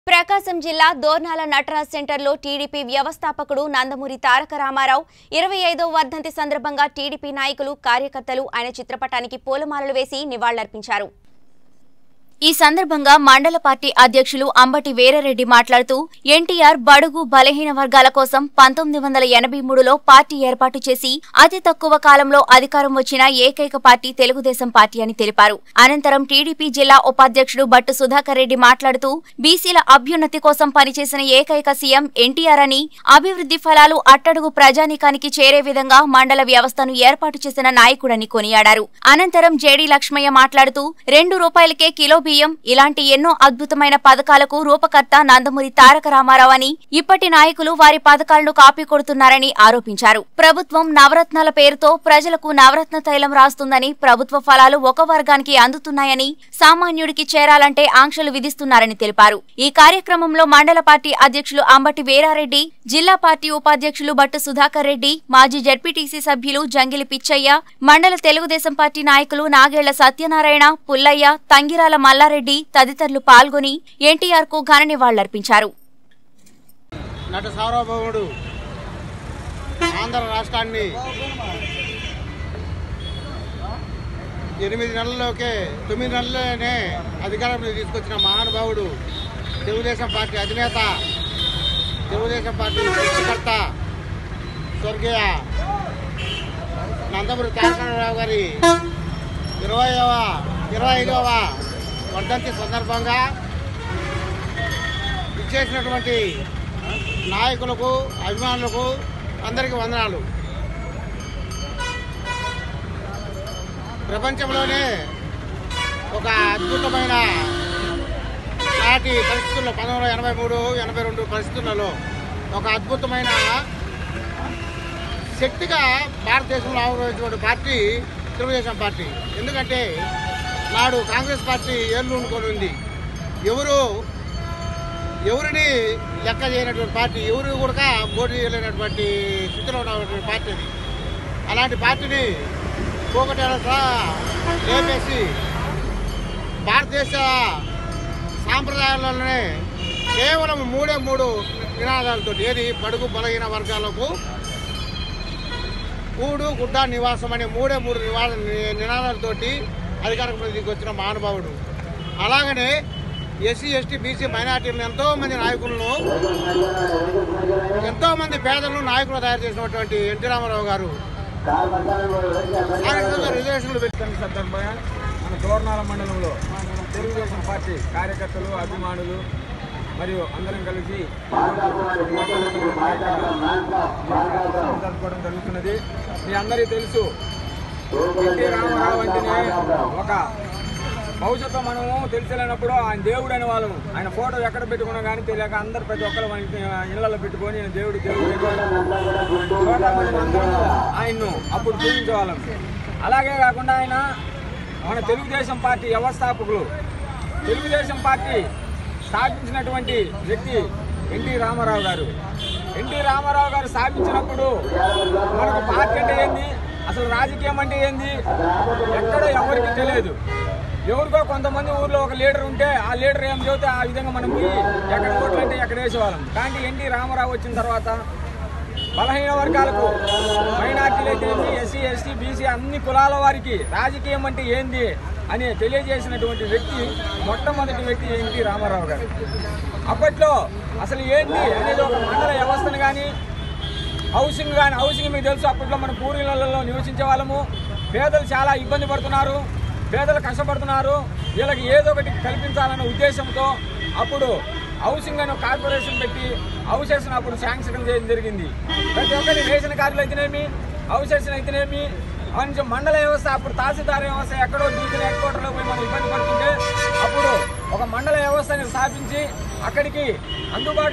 ప్రకాశం జిల్లా దోర్నాల నటరాజ్ సెంటర్లో టీడీపీ వ్యవస్థాపకుడు నందమూరి తారక రామారావు ఇరవై ఐదో వర్ధంతి సందర్భంగా టీడీపీ నాయకులు కార్యకర్తలు ఆయన చిత్రపటానికి పూలమాలలు వేసి నివాళులర్పించారు ఈ సందర్భంగా మండల పార్టీ అధ్యక్షులు అంబటి వీరారెడ్డి మాట్లాడుతూ ఎన్టీఆర్ బడుగు బలహీన వర్గాల కోసం పంతొమ్మిది వందల ఎనభై మూడులో పార్టీ ఏర్పాటు చేసి అతి తక్కువ కాలంలో అధికారం వచ్చిన ఏకైక పార్టీ తెలుగుదేశం పార్టీ అని తెలిపారు అనంతరం టీడీపీ జిల్లా ఉపాధ్యక్షుడు భట్టు సుధాకర్ రెడ్డి మాట్లాడుతూ బీసీల అభ్యున్నతి కోసం పనిచేసిన ఏకైక సీఎం ఎన్టీఆర్ అని అభివృద్ధి ఫలాలు అట్టడుగు ప్రజానీకానికి చేరే విధంగా మండల వ్యవస్థను ఏర్పాటు చేసిన నాయకుడని కొనియాడారు అనంతరం జేడీ లక్ష్మయ్య మాట్లాడుతూ రెండు రూపాయలకే కిలో బియ్యం ఇలాంటి ఎన్నో అద్భుతమైన పథకాలకు రూపకర్త నందమూరి తారక రామారావు అని ఇప్పటి నాయకులు వారి పథకాలను కాపీ కొడుతున్నారని ఆరోపించారు ప్రభుత్వం నవరత్నాల పేరుతో ప్రజలకు నవరత్న తైలం రాస్తుందని ప్రభుత్వ ఫలాలు ఒక వర్గానికి అందుతున్నాయని సామాన్యుడికి చేరాలంటే ఆంక్షలు విధిస్తున్నారని తెలిపారు ఈ కార్యక్రమంలో మండల పార్టీ అధ్యక్షులు అంబటి వీరారెడ్డి జిల్లా పార్టీ ఉపాధ్యక్షులు భట్టు సుధాకర్ రెడ్డి మాజీ జడ్పీటీసీ సభ్యులు జంగిలి పిచ్చయ్య మండల తెలుగుదేశం పార్టీ నాయకులు నాగేళ్ల సత్యనారాయణ పుల్లయ్య తంగిరాల మల్లారెడ్డి తదితరులు పాల్గొని ఎన్టీఆర్ కు ఘన నివాళులర్పించారు నట సార్వభౌముడు ఆంధ్ర రాష్ట్రాన్ని ఎనిమిది నెలల్లోకే తొమ్మిది నెలల్లోనే అధికారంలో తీసుకొచ్చిన మహానుభావుడు తెలుగుదేశం పార్టీ అధినేత తెలుగుదేశం పార్టీ సృష్టికర్త స్వర్గీయ నందమూరి తారకరావు గారి ఇరవైవ ఇరవై ఐదవ వర్ధంతి సందర్భంగా ఇచ్చేసినటువంటి నాయకులకు అభిమానులకు అందరికీ వందనాలు ప్రపంచంలోనే ఒక అద్భుతమైన నాటి పరిస్థితుల్లో పంతొమ్మిది వందల ఎనభై మూడు ఎనభై రెండు పరిస్థితులలో ఒక అద్భుతమైన శక్తిగా భారతదేశంలో ఆవిర్భవించిన పార్టీ తెలుగుదేశం పార్టీ ఎందుకంటే నాడు కాంగ్రెస్ పార్టీ ఏళ్ళూనుకొని ఉంది ఎవరు ఎవరిని లెక్క చేయనటువంటి పార్టీ ఎవరు కూడా పోటీ చేయలేనటువంటి స్థితిలో ఉన్నటువంటి పార్టీ అది అలాంటి పార్టీని పోగొట్టేలా లేపేసి భారతదేశ సాంప్రదాయాలలోనే కేవలం మూడే మూడు నినాదాలతో ఏది బడుగు బలహీన వర్గాలకు కూడు గుడ్డ నివాసం అనే మూడే మూడు నివా నినాదాలతోటి అధికారంలోకి వచ్చిన మహానుభావుడు అలాగనే ఎస్సీ ఎస్టీ బీసీ మైనార్టీలను ఎంతో మంది నాయకులను ఎంతో మంది పేదలను నాయకులు తయారు చేసినటువంటి ఎన్టీ రామారావు గారు ఆయన రిజర్వేషన్లు పెట్టి ఈ సందర్భంగా మన దోర్నాల మండలంలో తెలుగుదేశం పార్టీ కార్యకర్తలు అభిమానులు మరియు అందరం కలిసి జరుపుకోవడం జరుగుతున్నది మీ అందరికీ తెలుసు ఎన్టీ రామారావు అంటేనే ఒక భవిష్యత్తు మనము తెలిసేలేనప్పుడు ఆయన దేవుడు అనే వాళ్ళము ఆయన ఫోటో ఎక్కడ పెట్టుకున్నా కానీ తెలియక అందరు ప్రతి ఒక్కరు మన ఇళ్లలో పెట్టుకొని ఈయన దేవుడు దేవుడు చోట మనం అందరము ఆయన్ను అప్పుడు పూజించేవాళ్ళం అలాగే కాకుండా ఆయన మన తెలుగుదేశం పార్టీ వ్యవస్థాపకులు తెలుగుదేశం పార్టీ స్థాపించినటువంటి వ్యక్తి ఎన్టీ రామారావు గారు ఎన్టీ రామారావు గారు స్థాపించినప్పుడు మనకు పార్టీ అంటే ఏంది అసలు రాజకీయం అంటే ఏంది ఎక్కడ ఎవరికి తెలియదు ఎవరికో కొంతమంది ఊర్లో ఒక లీడర్ ఉంటే ఆ లీడర్ ఏం చెబితే ఆ విధంగా మనం పోయి ఎక్కడ ఓట్లు అంటే ఎక్కడ వేసేవాళ్ళం కానీ ఎన్టీ రామారావు వచ్చిన తర్వాత బలహీన వర్గాలకు మైనార్టీలు అయితే ఎస్సీ ఎస్టీ బీసీ అన్ని కులాల వారికి రాజకీయం అంటే ఏంది అని తెలియజేసినటువంటి వ్యక్తి మొట్టమొదటి వ్యక్తి ఎన్టీ రామారావు గారు అప్పట్లో అసలు ఏంటి అనేది ఒక మండల వ్యవస్థను కానీ హౌసింగ్ కానీ హౌసింగ్ మీకు తెలుసు అప్పట్లో మన పూర్వీకులలో నివసించే వాళ్ళము పేదలు చాలా ఇబ్బంది పడుతున్నారు పేదలు కష్టపడుతున్నారు వీళ్ళకి ఏదో ఒకటి కల్పించాలనే ఉద్దేశంతో అప్పుడు హౌసింగ్ అనే కార్పొరేషన్ పెట్టి హౌసెస్ అప్పుడు శాంక్షన్ చేయడం జరిగింది ప్రతి ఒక్కరి రేషన్ కార్డులు అయితేనేమి హౌసెస్ అయితేనేమి కొంచెం మండల వ్యవస్థ అప్పుడు తహసీల్దార్ వ్యవస్థ ఎక్కడో డివిజన్ హెడ్ క్వార్టర్లో పోయి మనం ఇబ్బంది పడుతుంటే అప్పుడు ఒక మండల వ్యవస్థని స్థాపించి అక్కడికి అందుబాటు